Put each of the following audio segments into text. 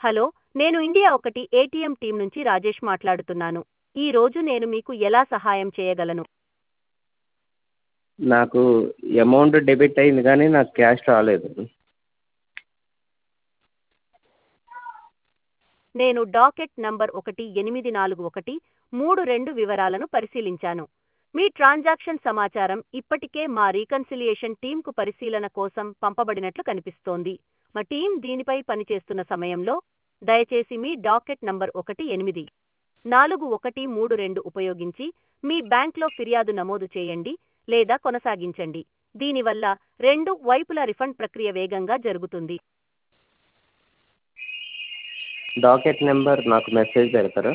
hello నేను India ఒకటి ATM team నుంచి రాజేష్ మాట్లాడుతున్నాను ఈ రోజు నేను మీకు ఎలా సహాయం చేయగలను నాకు అమౌంట్ డెబిట్ అయింది కానీ నాకు క్యాష్ రాలేదు నేను డాకెట్ నంబర్ ఒకటి ఎనిమిది నాలుగు ఒకటి మూడు రెండు వివరాలను పరిశీలించాను మీ ట్రాన్సాక్షన్ సమాచారం ఇప్పటికే మా రీకన్సిలియేషన్ టీంకు పరిశీలన కోసం పంపబడినట్లు కనిపిస్తోంది మా టీం దీనిపై పనిచేస్తున్న సమయంలో దయచేసి మీ డాకెట్ నంబర్ ఒకటి ఎనిమిది నాలుగు ఒకటి మూడు రెండు ఉపయోగించి మీ బ్యాంక్లో ఫిర్యాదు నమోదు చేయండి లేదా కొనసాగించండి దీనివల్ల రెండు వైపుల రిఫండ్ ప్రక్రియ వేగంగా జరుగుతుంది డాకెట్ నెంబర్ నాకు మెసేజ్ పెడతారా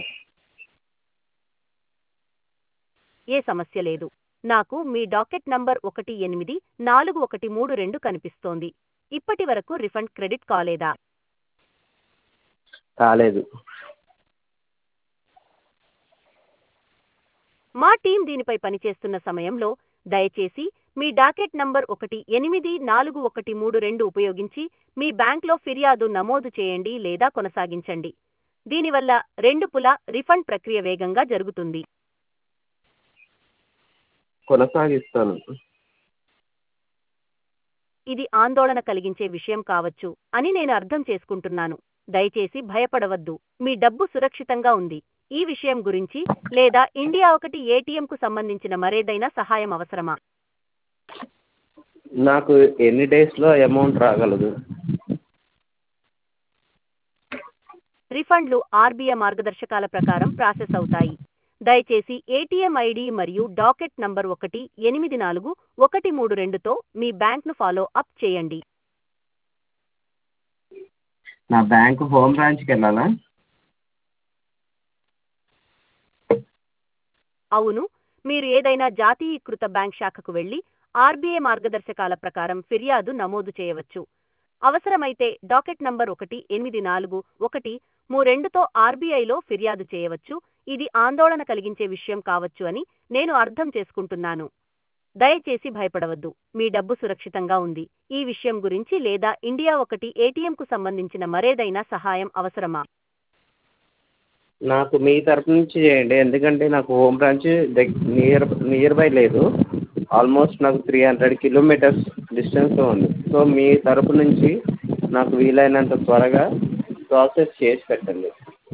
ఏ సమస్య లేదు నాకు మీ డాకెట్ నంబర్ ఒకటి ఎనిమిది నాలుగు ఒకటి మూడు రెండు కనిపిస్తోంది ఇప్పటి వరకు రిఫండ్ క్రెడిట్ కాలేదా కాలేదు మా టీం దీనిపై పనిచేస్తున్న సమయంలో దయచేసి మీ డాకెట్ నంబర్ ఒకటి ఎనిమిది నాలుగు ఒకటి మూడు రెండు ఉపయోగించి మీ బ్యాంక్లో ఫిర్యాదు నమోదు చేయండి లేదా కొనసాగించండి దీనివల్ల రెండు పుల రిఫండ్ ప్రక్రియ వేగంగా జరుగుతుంది కొనసాగిస్తాను ఇది ఆందోళన కలిగించే విషయం కావచ్చు అని నేను అర్థం చేసుకుంటున్నాను దయచేసి భయపడవద్దు మీ డబ్బు సురక్షితంగా ఉంది ఈ విషయం గురించి లేదా ఇండియా ఒకటి ఏటీఎంకు సంబంధించిన మరేదైనా సహాయం అవసరమా నాకు ఎన్ని డేస్లో అమౌంట్ రాగలదు రిఫండ్లు ఆర్బీఐ మార్గదర్శకాల ప్రకారం ప్రాసెస్ అవుతాయి దయచేసి ఏటీఎం ఐడి మరియు డాకెట్ నంబర్ ఒకటి ఎనిమిది నాలుగు ఒకటి మూడు రెండుతో మీ బ్యాంక్ను ఫాలో అప్ చేయండి నా బ్యాంక్ హోమ్ బ్రాంచ్కి వెళ్ళాలా అవును మీరు ఏదైనా జాతీయీకృత బ్యాంక్ శాఖకు వెళ్లి ఆర్బీఐ మార్గదర్శకాల ప్రకారం ఫిర్యాదు నమోదు చేయవచ్చు అవసరమైతే డాకెట్ నంబర్ ఒకటి ఎనిమిది నాలుగు ఒకటి మూరెండుతో ఆర్బీఐలో ఫిర్యాదు చేయవచ్చు ఇది ఆందోళన కలిగించే విషయం కావచ్చు అని నేను అర్థం చేసుకుంటున్నాను దయచేసి భయపడవద్దు మీ డబ్బు సురక్షితంగా ఉంది ఈ విషయం గురించి లేదా ఇండియా ఒకటి ఏటీఎంకు సంబంధించిన మరేదైనా సహాయం అవసరమా నాకు మీ తరపు నుంచి చేయండి ఎందుకంటే నాకు హోమ్ బ్రాంచ్ దగ్గ నియర్ నియర్ బై లేదు ఆల్మోస్ట్ నాకు త్రీ హండ్రెడ్ కిలోమీటర్స్ డిస్టెన్స్లో ఉంది సో మీ తరపు నుంచి నాకు వీలైనంత త్వరగా ప్రాసెస్ చేసి పెట్టండి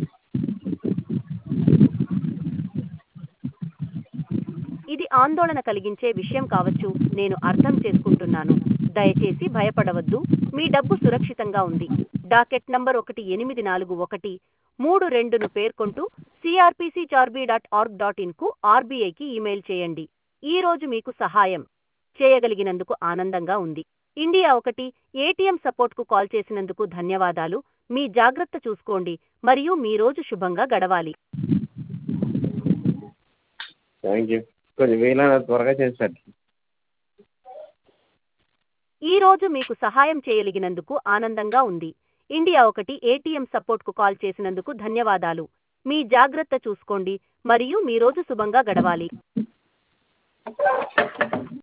ఇది ఆందోళన కలిగించే విషయం కావచ్చు నేను అర్థం చేసుకుంటున్నాను దయచేసి భయపడవద్దు మీ డబ్బు సురక్షితంగా ఉంది డాకెట్ నంబర్ ఒకటి ఎనిమిది నాలుగు ఒకటి మూడు రెండును పేర్కొంటూ సిఆర్పిసి చార్బీ డాట్ ఆర్గ్ డాట్ ఇన్కు ఆర్బీఐకి ఈమెయిల్ చేయండి ఈ రోజు మీకు సహాయం చేయగలిగినందుకు ఆనందంగా ఉంది ఇండియా ఒకటి ఏటీఎం సపోర్ట్కు కాల్ చేసినందుకు ధన్యవాదాలు మీ జాగ్రత్త చూసుకోండి మరియు మీ రోజు శుభంగా గడవాలి థ్యాంక్ యూ కొంచెం వీలైనంత త్వరగా చేసి పెట్టండి ఈ రోజు మీకు సహాయం చేయగలిగినందుకు ఆనందంగా ఉంది ఇండియా ఒకటి ఏటీఎం సపోర్ట్కు కాల్ చేసినందుకు ధన్యవాదాలు మీ జాగ్రత్త చూసుకోండి మరియు మీ రోజు శుభంగా గడవాలి